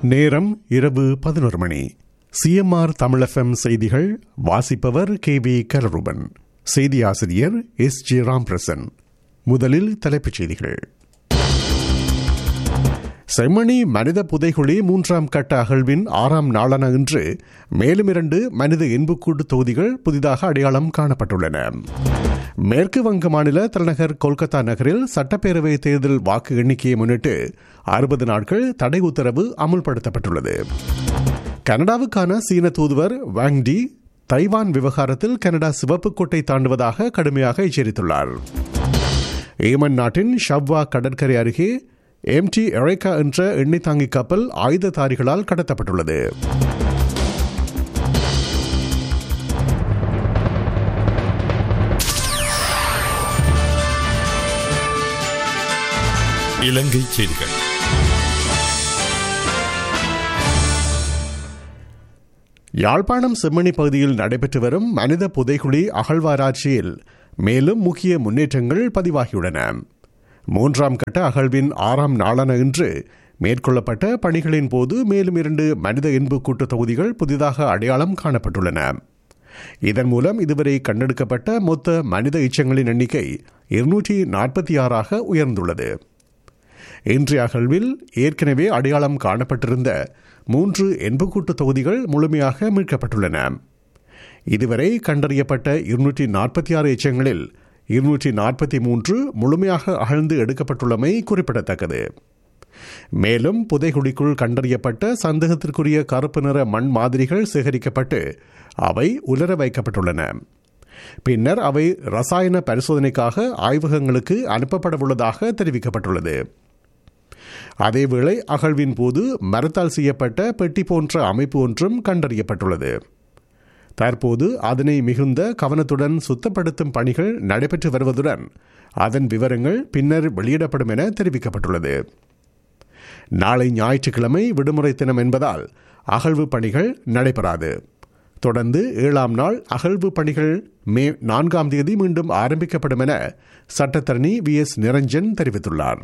நேரம் இரவு பதினொரு மணி சிஎம்ஆர் தமிழஃபம் செய்திகள் வாசிப்பவர் கே வி கலருபன் செய்தி ஆசிரியர் எஸ் ஜி ராம்பிரசன் முதலில் தலைப்புச் செய்திகள் செம்மணி மனித புதைகுழி மூன்றாம் கட்ட அகழ்வின் ஆறாம் நாளான இன்று மேலும் இரண்டு மனித எண்புக்கூடு தொகுதிகள் புதிதாக அடையாளம் காணப்பட்டுள்ளன மேற்கு வங்க மாநில தலைநகர் கொல்கத்தா நகரில் சட்டப்பேரவை தேர்தல் வாக்கு எண்ணிக்கையை முன்னிட்டு அறுபது நாட்கள் தடை உத்தரவு அமுல்படுத்தப்பட்டுள்ளது கனடாவுக்கான சீன தூதுவர் வாங்டி தைவான் விவகாரத்தில் கனடா சிவப்பு கோட்டை தாண்டுவதாக கடுமையாக எச்சரித்துள்ளார் ஏமன் நாட்டின் ஷவ்வா கடற்கரை அருகே எம்டி எரேகா என்ற எண்ணெய் தாங்கி கப்பல் ஆயுததாரிகளால் கடத்தப்பட்டுள்ளது இலங்கை செய்திகள் யாழ்ப்பாணம் செம்மணி பகுதியில் நடைபெற்று வரும் மனித புதைகுழி அகழ்வாராய்ச்சியில் மேலும் முக்கிய முன்னேற்றங்கள் பதிவாகியுள்ளன மூன்றாம் கட்ட அகழ்வின் ஆறாம் நாளான இன்று மேற்கொள்ளப்பட்ட பணிகளின் போது மேலும் இரண்டு மனித எண்பு கூட்டு தொகுதிகள் புதிதாக அடையாளம் காணப்பட்டுள்ளன இதன் மூலம் இதுவரை கண்டெடுக்கப்பட்ட மொத்த மனித எச்சங்களின் எண்ணிக்கை இருநூற்றி நாற்பத்தி ஆறாக உயர்ந்துள்ளது இன்றைய அகழ்வில் ஏற்கனவே அடையாளம் காணப்பட்டிருந்த மூன்று எண்புக்கூட்டு தொகுதிகள் முழுமையாக மீட்கப்பட்டுள்ளன இதுவரை கண்டறியப்பட்ட இருநூற்றி நாற்பத்தி ஆறு எச்சங்களில் இருநூற்றி நாற்பத்தி மூன்று முழுமையாக அகழ்ந்து எடுக்கப்பட்டுள்ளமை குறிப்பிடத்தக்கது மேலும் புதைகுழிக்குள் கண்டறியப்பட்ட சந்தேகத்திற்குரிய கருப்பு நிற மண் மாதிரிகள் சேகரிக்கப்பட்டு அவை உலர வைக்கப்பட்டுள்ளன பின்னர் அவை ரசாயன பரிசோதனைக்காக ஆய்வகங்களுக்கு அனுப்பப்படவுள்ளதாக தெரிவிக்கப்பட்டுள்ளது அதேவேளை அகழ்வின் போது மரத்தால் செய்யப்பட்ட பெட்டி போன்ற அமைப்பு ஒன்றும் கண்டறியப்பட்டுள்ளது தற்போது அதனை மிகுந்த கவனத்துடன் சுத்தப்படுத்தும் பணிகள் நடைபெற்று வருவதுடன் அதன் விவரங்கள் பின்னர் வெளியிடப்படும் என தெரிவிக்கப்பட்டுள்ளது நாளை ஞாயிற்றுக்கிழமை விடுமுறை தினம் என்பதால் அகழ்வு பணிகள் நடைபெறாது தொடர்ந்து ஏழாம் நாள் அகழ்வு பணிகள் மே நான்காம் தேதி மீண்டும் ஆரம்பிக்கப்படும் என சட்டத்தரணி வி எஸ் நிரஞ்சன் தெரிவித்துள்ளார்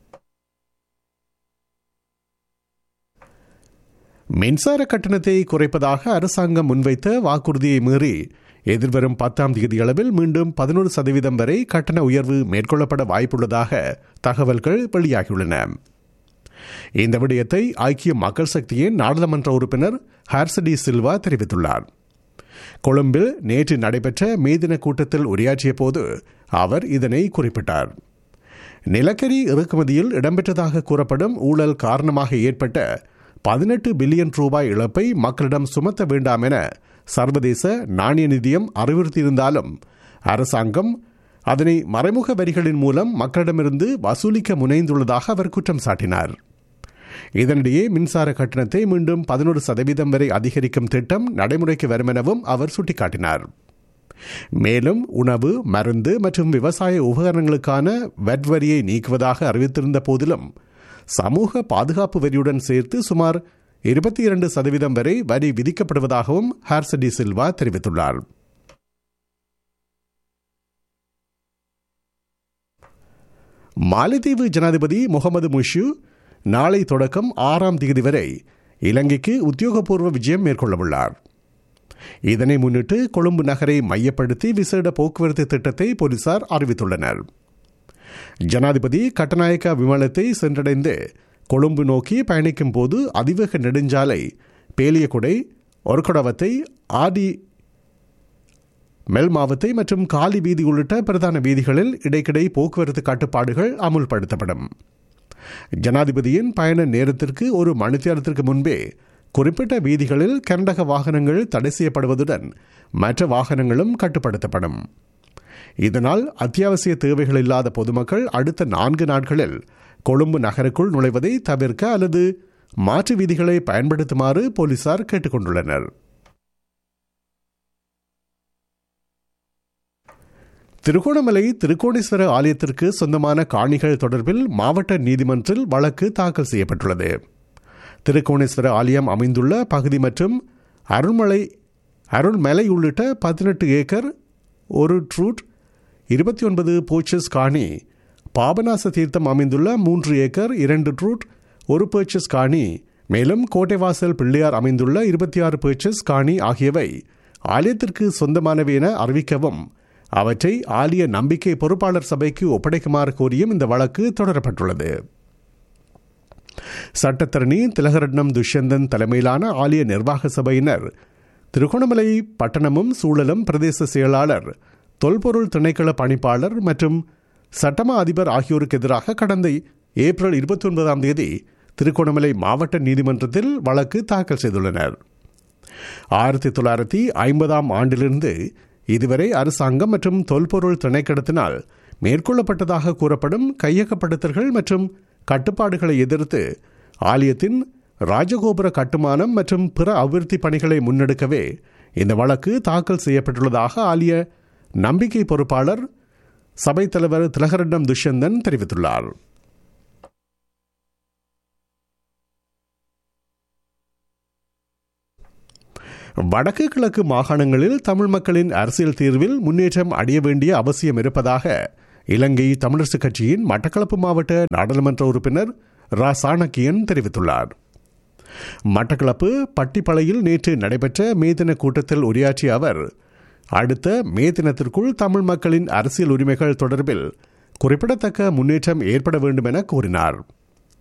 மின்சார கட்டணத்தை குறைப்பதாக அரசாங்கம் முன்வைத்த வாக்குறுதியை மீறி எதிர்வரும் பத்தாம் தேதி அளவில் மீண்டும் பதினோரு சதவீதம் வரை கட்டண உயர்வு மேற்கொள்ளப்பட வாய்ப்புள்ளதாக தகவல்கள் வெளியாகியுள்ளன இந்த விடயத்தை ஐக்கிய மக்கள் சக்தியின் நாடாளுமன்ற உறுப்பினர் ஹார்சடி சில்வா தெரிவித்துள்ளார் கொழும்பில் நேற்று நடைபெற்ற மேதின கூட்டத்தில் உரையாற்றிய போது அவர் இதனை குறிப்பிட்டார் நிலக்கரி இறக்குமதியில் இடம்பெற்றதாக கூறப்படும் ஊழல் காரணமாக ஏற்பட்ட பதினெட்டு பில்லியன் ரூபாய் இழப்பை மக்களிடம் சுமத்த வேண்டாம் என சர்வதேச நாணய நிதியம் அறிவுறுத்தியிருந்தாலும் அரசாங்கம் அதனை மறைமுக வரிகளின் மூலம் மக்களிடமிருந்து வசூலிக்க முனைந்துள்ளதாக அவர் குற்றம் சாட்டினார் இதனிடையே மின்சார கட்டணத்தை மீண்டும் பதினோரு சதவீதம் வரை அதிகரிக்கும் திட்டம் நடைமுறைக்கு வரும் எனவும் அவர் சுட்டிக்காட்டினார் மேலும் உணவு மருந்து மற்றும் விவசாய உபகரணங்களுக்கான வெட் வரியை நீக்குவதாக அறிவித்திருந்த போதிலும் சமூக பாதுகாப்பு வரியுடன் சேர்த்து சுமார் இருபத்தி இரண்டு சதவீதம் வரை வரி விதிக்கப்படுவதாகவும் ஹார்சடி சில்வா தெரிவித்துள்ளார் மாலைத்தீவு ஜனாதிபதி முகமது முஷு நாளை தொடக்கம் ஆறாம் தேதி வரை இலங்கைக்கு உத்தியோகபூர்வ விஜயம் மேற்கொள்ளவுள்ளார் இதனை முன்னிட்டு கொழும்பு நகரை மையப்படுத்தி விசேட போக்குவரத்து திட்டத்தை போலீசார் அறிவித்துள்ளனர் ஜனாதிபதி கட்டநாயக்கா விமானத்தை சென்றடைந்து கொழும்பு நோக்கி பயணிக்கும் போது அதிவேக நெடுஞ்சாலை பேலியகுடை ஒர்கொடவத்தை ஆடி மெல்மாவத்தை மற்றும் காலி வீதி உள்ளிட்ட பிரதான வீதிகளில் இடைக்கிடை போக்குவரத்து கட்டுப்பாடுகள் அமுல்படுத்தப்படும் ஜனாதிபதியின் பயண நேரத்திற்கு ஒரு மணித்தியாலத்திற்கு முன்பே குறிப்பிட்ட வீதிகளில் கர்நாடக வாகனங்கள் தடை செய்யப்படுவதுடன் மற்ற வாகனங்களும் கட்டுப்படுத்தப்படும் இதனால் அத்தியாவசிய தேவைகள் இல்லாத பொதுமக்கள் அடுத்த நான்கு நாட்களில் கொழும்பு நகருக்குள் நுழைவதை தவிர்க்க அல்லது மாற்று வீதிகளை பயன்படுத்துமாறு போலீசார் கேட்டுக்கொண்டுள்ளனர் திருகோணமலை திருக்கோணேஸ்வர ஆலயத்திற்கு சொந்தமான காணிகள் தொடர்பில் மாவட்ட நீதிமன்றில் வழக்கு தாக்கல் செய்யப்பட்டுள்ளது திருக்கோணேஸ்வர ஆலயம் அமைந்துள்ள பகுதி மற்றும் அருள்மலை அருள்மலை உள்ளிட்ட பதினெட்டு ஏக்கர் ஒரு ட்ரூட் இருபத்தி ஒன்பது போச்சஸ் காணி பாபநாச தீர்த்தம் அமைந்துள்ள மூன்று ஏக்கர் இரண்டு ட்ரூட் ஒரு பர்ச்சஸ் காணி மேலும் கோட்டைவாசல் பிள்ளையார் அமைந்துள்ள இருபத்தி ஆறு பேச்சஸ் காணி ஆகியவை ஆலயத்திற்கு சொந்தமானவை என அறிவிக்கவும் அவற்றை ஆலய நம்பிக்கை பொறுப்பாளர் சபைக்கு ஒப்படைக்குமாறு கோரியும் இந்த வழக்கு தொடரப்பட்டுள்ளது சட்டத்தரணி திலகரட்னம் துஷ்யந்தன் தலைமையிலான ஆலய நிர்வாக சபையினர் திருகோணமலை பட்டணமும் சூழலும் பிரதேச செயலாளர் தொல்பொருள் திணைக்கள பணிப்பாளர் மற்றும் சட்டமா அதிபர் ஆகியோருக்கு எதிராக கடந்த ஏப்ரல் இருபத்தி ஒன்பதாம் தேதி திருகோணமலை மாவட்ட நீதிமன்றத்தில் வழக்கு தாக்கல் செய்துள்ளனர் ஆயிரத்தி தொள்ளாயிரத்தி ஐம்பதாம் ஆண்டிலிருந்து இதுவரை அரசாங்கம் மற்றும் தொல்பொருள் திணைக்களத்தினால் மேற்கொள்ளப்பட்டதாக கூறப்படும் கையகப்படுத்தல்கள் மற்றும் கட்டுப்பாடுகளை எதிர்த்து ஆலயத்தின் ராஜகோபுர கட்டுமானம் மற்றும் பிற அபிவிருத்தி பணிகளை முன்னெடுக்கவே இந்த வழக்கு தாக்கல் செய்யப்பட்டுள்ளதாக ஆலய நம்பிக்கை பொறுப்பாளர் சபைத் தலைவர் திலகரண்டம் துஷ்யந்தன் தெரிவித்துள்ளார் வடக்கு கிழக்கு மாகாணங்களில் தமிழ் மக்களின் அரசியல் தீர்வில் முன்னேற்றம் அடைய வேண்டிய அவசியம் இருப்பதாக இலங்கை தமிழரசுக் கட்சியின் மட்டக்களப்பு மாவட்ட நாடாளுமன்ற உறுப்பினர் ரா சாணக்கியன் தெரிவித்துள்ளார் மட்டக்களப்பு பட்டிப்பளையில் நேற்று நடைபெற்ற மே தின கூட்டத்தில் உரையாற்றிய அவர் அடுத்த மே தினத்திற்குள் தமிழ் மக்களின் அரசியல் உரிமைகள் தொடர்பில் குறிப்பிடத்தக்க முன்னேற்றம் ஏற்பட வேண்டும் என கூறினார்